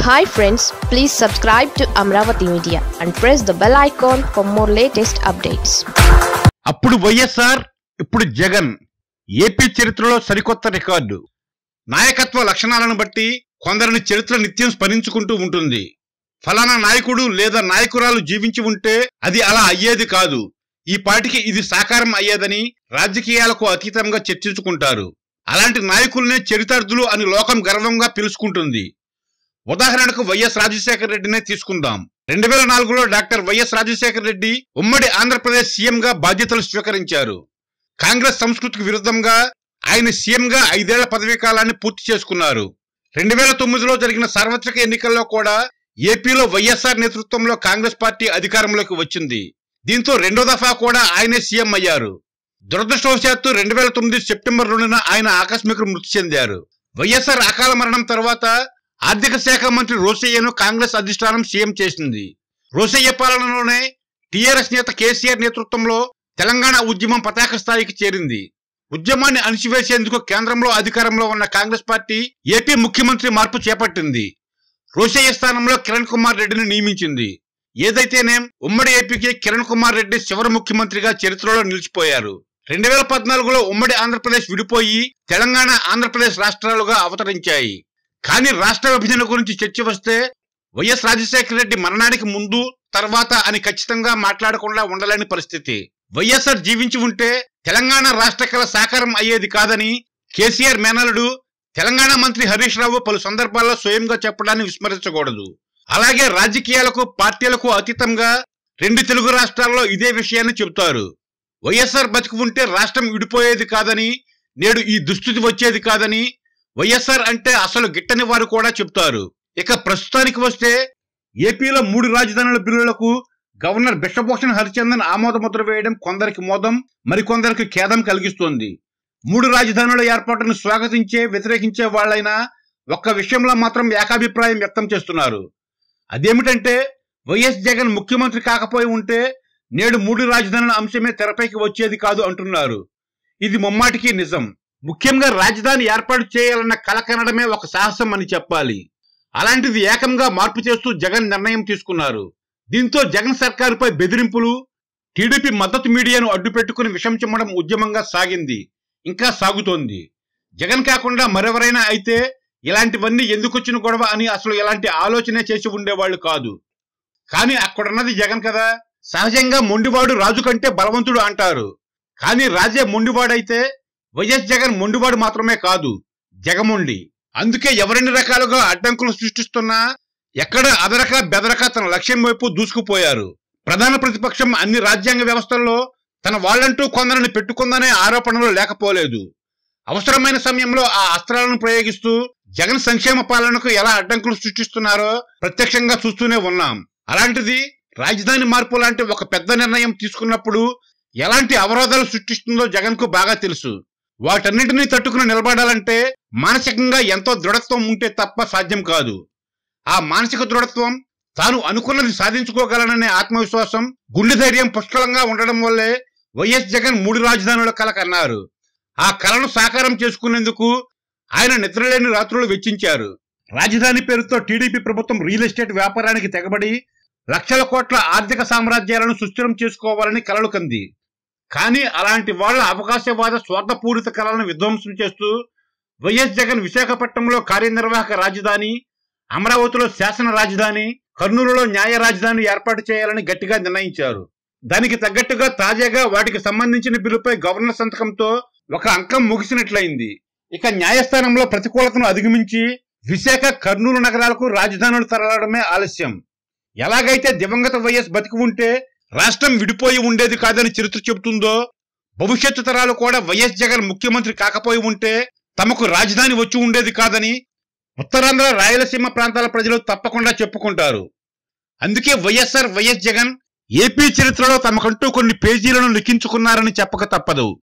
hi friends please subscribe to Amaravati media and press the bell icon for more latest updates అప్పుడు YSR ఇప్పుడు Jagan AP చరిత్రలో సరికొత్త record నాయకత్వ లక్షణాలను బట్టి కొందరిని చరిత్ర నిత్యం స్మరించుకుంటూ ఉంటుంది ఫలానా నాయకుడు లేదా నాయకురాలు జీవించి ఉంటే అది అలా అయ్యేది కాదు ఈ పాటికి ఇది సాకారం అయ్యేదని రాజకీయాలకు అతీతంగా చర్చించుకుంటారు అలాంటి నాయకుల్నే చరితార్థులు అని లోకం గర్వంగా పిలుచుకుంటుంది ఉదాహరణకు వైఎస్ రాజశేఖర రెడ్డినే తీసుకుందాం రెండు వేల నాలుగులో డాక్టర్ వైఎస్ రాజశేఖర రెడ్డి ఉమ్మడి ఆంధ్రప్రదేశ్ సీఎంగా బాధ్యతలు స్వీకరించారు కాంగ్రెస్ సంస్కృతికి విరుద్ధంగా ఆయన సీఎంగా ఐదేళ్ల పదవీ కాలాన్ని పూర్తి చేసుకున్నారు రెండు వేల తొమ్మిదిలో జరిగిన సార్వత్రిక ఎన్నికల్లో కూడా ఏపీలో వైఎస్ఆర్ నేతృత్వంలో కాంగ్రెస్ పార్టీ అధికారంలోకి వచ్చింది దీంతో రెండో దఫా కూడా ఆయనే సీఎం అయ్యారు దురదృష్టవశాత్తు రెండు వేల తొమ్మిది సెప్టెంబర్ రెండున ఆయన ఆకస్మిక మృతి చెందారు వైఎస్ఆర్ అకాల మరణం తర్వాత ఆర్థిక శాఖ మంత్రి రోసయ్యను కాంగ్రెస్ అధిష్టానం సీఎం చేసింది రోసయ్య పాలనలోనే టీఆర్ఎస్ నేత కేసీఆర్ నేతృత్వంలో తెలంగాణ ఉద్యమం పతాక స్థాయికి చేరింది ఉద్యమాన్ని అణిచివేసేందుకు కేంద్రంలో అధికారంలో ఉన్న కాంగ్రెస్ పార్టీ ఏపీ ముఖ్యమంత్రి మార్పు చేపట్టింది రోసయ్య స్థానంలో కిరణ్ కుమార్ రెడ్డిని నియమించింది ఏదైతేనేం ఉమ్మడి ఏపీకి కిరణ్ కుమార్ రెడ్డి చివరి ముఖ్యమంత్రిగా చరిత్రలో నిలిచిపోయారు రెండు వేల పద్నాలుగులో ఉమ్మడి ఆంధ్రప్రదేశ్ విడిపోయి తెలంగాణ ఆంధ్రప్రదేశ్ రాష్ట్రాలుగా అవతరించాయి కానీ రాష్ట్ర విభజన గురించి చర్చ వస్తే వైఎస్ రాజశేఖర రెడ్డి మరణానికి ముందు తర్వాత అని ఖచ్చితంగా మాట్లాడకుండా ఉండలేని పరిస్థితి వైఎస్ఆర్ జీవించి ఉంటే తెలంగాణ రాష్ట్ర కళ సాకారం అయ్యేది కాదని కేసీఆర్ మేనలుడు తెలంగాణ మంత్రి హరీష్ రావు పలు సందర్భాల్లో స్వయంగా చెప్పడాన్ని విస్మరించకూడదు అలాగే రాజకీయాలకు పార్టీలకు అతీతంగా రెండు తెలుగు రాష్ట్రాల్లో ఇదే విషయాన్ని చెబుతారు వైఎస్ఆర్ బతికి ఉంటే రాష్ట్రం విడిపోయేది కాదని నేడు ఈ దుస్థితి వచ్చేది కాదని వైఎస్ఆర్ అంటే అసలు గిట్టని వారు కూడా చెప్తారు ఇక ప్రస్తుతానికి వస్తే ఏపీలో మూడు రాజధానుల బిల్లులకు గవర్నర్ బిశ్వభూషణ్ హరిచందన్ ఆమోద ముద్ర వేయడం కొందరికి మోదం మరికొందరికి ఖేదం కలిగిస్తోంది మూడు రాజధానుల ఏర్పాటును స్వాగతించే వ్యతిరేకించే వాళ్ళైనా ఒక్క విషయంలో మాత్రం ఏకాభిప్రాయం వ్యక్తం చేస్తున్నారు అదేమిటంటే వైఎస్ జగన్ ముఖ్యమంత్రి కాకపోయి ఉంటే నేడు మూడు రాజధానుల అంశమే తెరపైకి వచ్చేది కాదు అంటున్నారు ఇది ముమ్మాటికి నిజం ముఖ్యంగా రాజధాని ఏర్పాటు చేయాలన్న కల కనడమే ఒక సాహసం అని చెప్పాలి అలాంటిది ఏకంగా మార్పు చేస్తూ జగన్ నిర్ణయం తీసుకున్నారు దీంతో జగన్ సర్కారుపై బెదిరింపులు టీడీపీ మద్దతు మీడియాను అడ్డుపెట్టుకుని విషం చిమ్మడం ఉద్యమంగా సాగింది ఇంకా సాగుతోంది జగన్ కాకుండా మరెవరైనా అయితే ఇలాంటివన్నీ ఎందుకొచ్చిన గొడవ అని అసలు ఎలాంటి ఆలోచనే చేసి ఉండేవాళ్ళు కాదు కానీ అక్కడున్నది జగన్ కదా సహజంగా మొండివాడు రాజు కంటే బలవంతుడు అంటారు కానీ రాజే మొండివాడైతే వైఎస్ జగన్ మొండివాడు మాత్రమే కాదు జగమొండి అందుకే ఎవరెన్ని రకాలుగా అడ్డంకులు సృష్టిస్తున్నా ఎక్కడ అదరక బెదరక తన లక్ష్యం వైపు దూసుకుపోయారు ప్రధాన ప్రతిపక్షం అన్ని రాజ్యాంగ వ్యవస్థల్లో తన వాళ్ళంటూ కొందరిని పెట్టుకుందనే ఆరోపణలు లేకపోలేదు అవసరమైన సమయంలో ఆ అస్త్రాలను ప్రయోగిస్తూ జగన్ సంక్షేమ పాలనకు ఎలా అడ్డంకులు సృష్టిస్తున్నారో ప్రత్యక్షంగా చూస్తూనే ఉన్నాం అలాంటిది రాజధాని మార్పు లాంటి ఒక పెద్ద నిర్ణయం తీసుకున్నప్పుడు ఎలాంటి అవరోధాలు సృష్టిస్తుందో జగన్ కు బాగా తెలుసు వాటన్నిటినీ తట్టుకుని నిలబడాలంటే మానసికంగా ఎంతో దృఢత్వం ఉంటే తప్ప సాధ్యం కాదు ఆ మానసిక దృఢత్వం తాను అనుకున్నది సాధించుకోగలననే ఆత్మవిశ్వాసం గుండె ధైర్యం పుష్కలంగా ఉండడం వల్లే వైఎస్ జగన్ మూడు రాజధానుల కల కన్నారు ఆ కలను సాకారం చేసుకునేందుకు ఆయన నిద్రలేని రాత్రులు వెచ్చించారు రాజధాని పేరుతో టీడీపీ ప్రభుత్వం రియల్ ఎస్టేట్ వ్యాపారానికి తెగబడి లక్షల కోట్ల ఆర్థిక సామ్రాజ్యాలను సుస్థిరం చేసుకోవాలని కలలు కంది కానీ అలాంటి వాళ్ళ అవకాశవాద స్వార్థపూరిత కళలను విధ్వంసం చేస్తూ వైఎస్ జగన్ విశాఖపట్నంలో కార్యనిర్వాహక రాజధాని అమరావతిలో శాసన రాజధాని కర్నూలులో న్యాయ రాజధాని ఏర్పాటు చేయాలని గట్టిగా నిర్ణయించారు దానికి తగ్గట్టుగా తాజాగా వాటికి సంబంధించిన బిల్లుపై గవర్నర్ సంతకంతో ఒక అంకం ముగిసినట్లయింది ఇక న్యాయస్థానంలో ప్రతికూలతను అధిగమించి విశాఖ కర్నూలు నగరాలకు రాజధానులు తరలడమే ఆలస్యం ఎలాగైతే దివంగత వైఎస్ బతికి ఉంటే రాష్ట్రం విడిపోయి ఉండేది కాదని చరిత్ర చెబుతుందో భవిష్యత్తు తరాలు కూడా వైఎస్ జగన్ ముఖ్యమంత్రి కాకపోయి ఉంటే తమకు రాజధాని వచ్చి ఉండేది కాదని ఉత్తరాంధ్ర రాయలసీమ ప్రాంతాల ప్రజలు తప్పకుండా చెప్పుకుంటారు అందుకే వైఎస్ఆర్ వైఎస్ జగన్ ఏపీ చరిత్రలో తమకంటూ కొన్ని పేజీలను లిఖించుకున్నారని చెప్పక తప్పదు